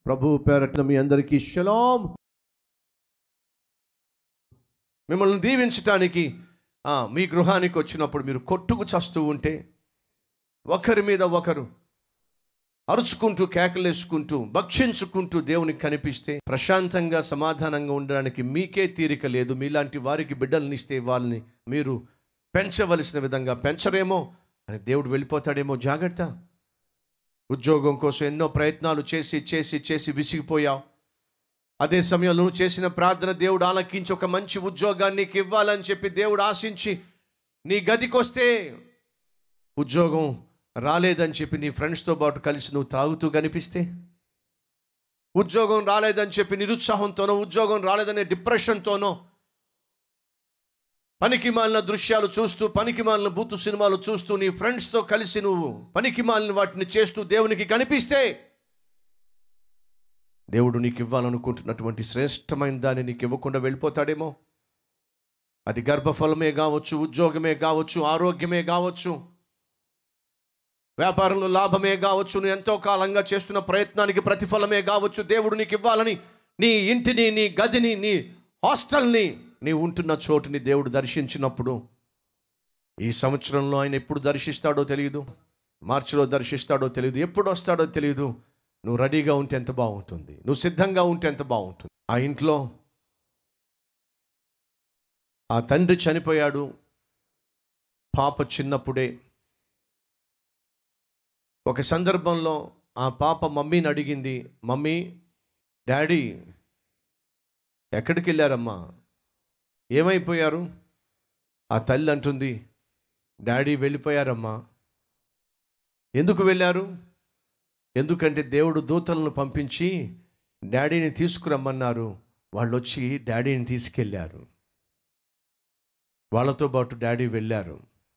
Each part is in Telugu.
ప్రభు పేరట్న మీ అందరికీ షలాం మిమ్మల్ని దీవించటానికి ఆ, మీ గృహానికి వచ్చినప్పుడు మీరు కొట్టుకు చస్తూ ఉంటే ఒకరి మీద ఒకరు అరుచుకుంటూ కేకలేసుకుంటూ భక్షించుకుంటూ దేవునికి కనిపిస్తే ప్రశాంతంగా సమాధానంగా ఉండడానికి మీకే తీరిక లేదు మీలాంటి వారికి బిడ్డలనిస్తే వాళ్ళని మీరు పెంచవలసిన విధంగా పెంచరేమో అని దేవుడు వెళ్ళిపోతాడేమో జాగ్రత్త ఉద్యోగం కోసం ఎన్నో ప్రయత్నాలు చేసి చేసి చేసి విసిగిపోయావు అదే సమయంలో నువ్వు చేసిన ప్రార్థన దేవుడు ఆలకించి ఒక మంచి ఉద్యోగాన్ని నీకు ఇవ్వాలని చెప్పి దేవుడు ఆశించి నీ గదికొస్తే ఉద్యోగం రాలేదని చెప్పి నీ ఫ్రెండ్స్తో పాటు కలిసి నువ్వు తాగుతూ కనిపిస్తే ఉద్యోగం రాలేదని చెప్పి నిరుత్సాహంతోనో ఉద్యోగం రాలేదనే డిప్రెషన్తోనో పనికి మాలిన దృశ్యాలు చూస్తూ పనికి మాలిన బూతు సినిమాలు చూస్తూ నీ ఫ్రెండ్స్తో కలిసి నువ్వు పనికి మాలిన వాటిని చేస్తూ దేవునికి కనిపిస్తే దేవుడు నీకు ఇవ్వాలనుకుంటున్నటువంటి శ్రేష్టమైన దాన్ని నీకు ఇవ్వకుండా వెళ్ళిపోతాడేమో అది గర్భఫలమే కావచ్చు ఉద్యోగమే కావచ్చు ఆరోగ్యమే కావచ్చు వ్యాపారంలో లాభమే కావచ్చు నువ్వు ఎంతో కాలంగా చేస్తున్న ప్రయత్నానికి ప్రతిఫలమే కావచ్చు దేవుడు నీకు ఇవ్వాలని నీ ఇంటిని నీ గదిని నీ హాస్టల్ని నీ ఉంటున్న చోటుని దేవుడు దర్శించినప్పుడు ఈ సంవత్సరంలో ఆయన ఎప్పుడు దర్శిస్తాడో తెలియదు మార్చిలో దర్శిస్తాడో తెలియదు ఎప్పుడు వస్తాడో తెలియదు నువ్వు రెడీగా ఉంటే ఎంత బాగుంటుంది నువ్వు సిద్ధంగా ఉంటే ఎంత బాగుంటుంది ఆ ఇంట్లో ఆ తండ్రి చనిపోయాడు పాప చిన్నప్పుడే ఒక సందర్భంలో ఆ పాప మమ్మీని అడిగింది మమ్మీ డాడీ ఎక్కడికి వెళ్ళారమ్మా ఏమైపోయారు ఆ తల్లి అంటుంది డాడీ వెళ్ళిపోయారమ్మా ఎందుకు వెళ్ళారు ఎందుకంటే దేవుడు దూతలను పంపించి డాడీని తీసుకురమ్మన్నారు వాళ్ళు వచ్చి డాడీని తీసుకెళ్ళారు వాళ్ళతో పాటు డాడీ వెళ్ళారు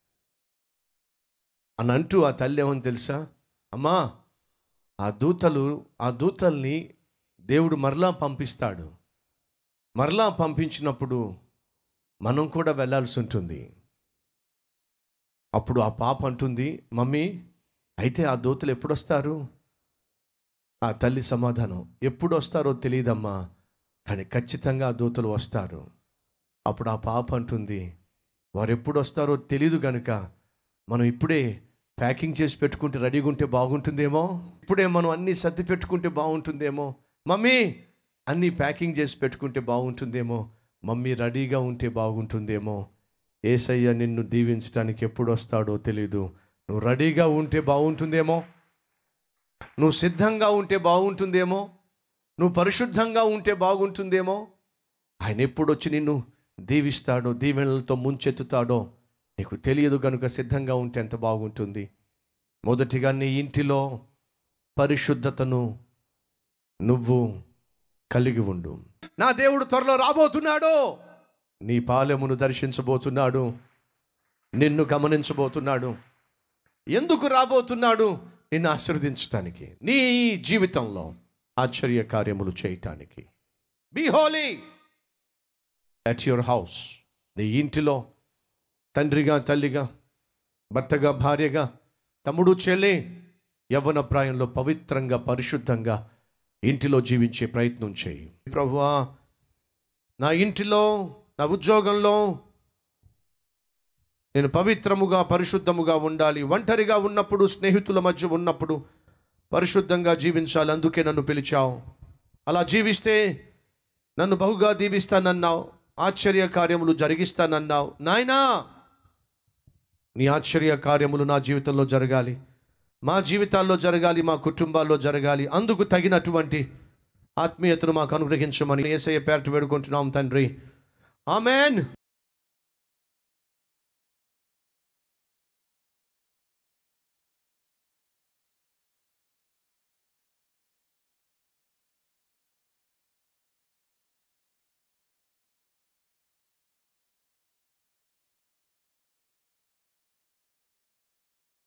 అని అంటూ ఆ తల్లి ఏమని తెలుసా అమ్మా ఆ దూతలు ఆ దూతల్ని దేవుడు మరలా పంపిస్తాడు మరలా పంపించినప్పుడు మనం కూడా వెళ్ళాల్సి ఉంటుంది అప్పుడు ఆ పాప అంటుంది మమ్మీ అయితే ఆ దూతలు ఎప్పుడు వస్తారు ఆ తల్లి సమాధానం ఎప్పుడు వస్తారో తెలియదమ్మా కానీ ఖచ్చితంగా ఆ దూతలు వస్తారు అప్పుడు ఆ పాప అంటుంది వారు ఎప్పుడు వస్తారో తెలియదు కనుక మనం ఇప్పుడే ప్యాకింగ్ చేసి పెట్టుకుంటే రెడీగా ఉంటే బాగుంటుందేమో ఇప్పుడే మనం అన్నీ సర్ది పెట్టుకుంటే బాగుంటుందేమో మమ్మీ అన్నీ ప్యాకింగ్ చేసి పెట్టుకుంటే బాగుంటుందేమో మమ్మీ రెడీగా ఉంటే బాగుంటుందేమో ఏసయ్య నిన్ను దీవించడానికి ఎప్పుడు వస్తాడో తెలీదు నువ్వు రెడీగా ఉంటే బాగుంటుందేమో నువ్వు సిద్ధంగా ఉంటే బాగుంటుందేమో నువ్వు పరిశుద్ధంగా ఉంటే బాగుంటుందేమో ఆయన ఎప్పుడు వచ్చి నిన్ను దీవిస్తాడో దీవెనలతో ముంచెత్తుతాడో నీకు తెలియదు కనుక సిద్ధంగా ఉంటే ఎంత బాగుంటుంది మొదటిగా నీ ఇంటిలో పరిశుద్ధతను నువ్వు కలిగి ఉండు నా దేవుడు త్వరలో రాబోతున్నాడు నీ పాలెమును దర్శించబోతున్నాడు నిన్ను గమనించబోతున్నాడు ఎందుకు రాబోతున్నాడు నిన్ను ఆశీర్వదించటానికి నీ జీవితంలో ఆశ్చర్య కార్యములు చేయటానికి be holy at your house నీ ఇంటిలో తండ్రిగా తల్లిగా భర్తగా భార్యగా తమ్ముడు చెల్లి యవ్వన ప్రాయంలో పవిత్రంగా పరిశుద్ధంగా ఇంటిలో జీవించే ప్రయత్నం చేయి ప్రభువా నా ఇంటిలో నా ఉద్యోగంలో నేను పవిత్రముగా పరిశుద్ధముగా ఉండాలి ఒంటరిగా ఉన్నప్పుడు స్నేహితుల మధ్య ఉన్నప్పుడు పరిశుద్ధంగా జీవించాలి అందుకే నన్ను పిలిచావు అలా జీవిస్తే నన్ను బహుగా దీవిస్తానన్నావు ఆశ్చర్య కార్యములు జరిగిస్తానన్నావు నాయనా నీ ఆశ్చర్య కార్యములు నా జీవితంలో జరగాలి మా జీవితాల్లో జరగాలి మా కుటుంబాల్లో జరగాలి అందుకు తగినటువంటి ఆత్మీయతను మాకు అనుగ్రహించమని ఏసయ్య పేరట వేడుకుంటున్నాం తండ్రి ఆమెన్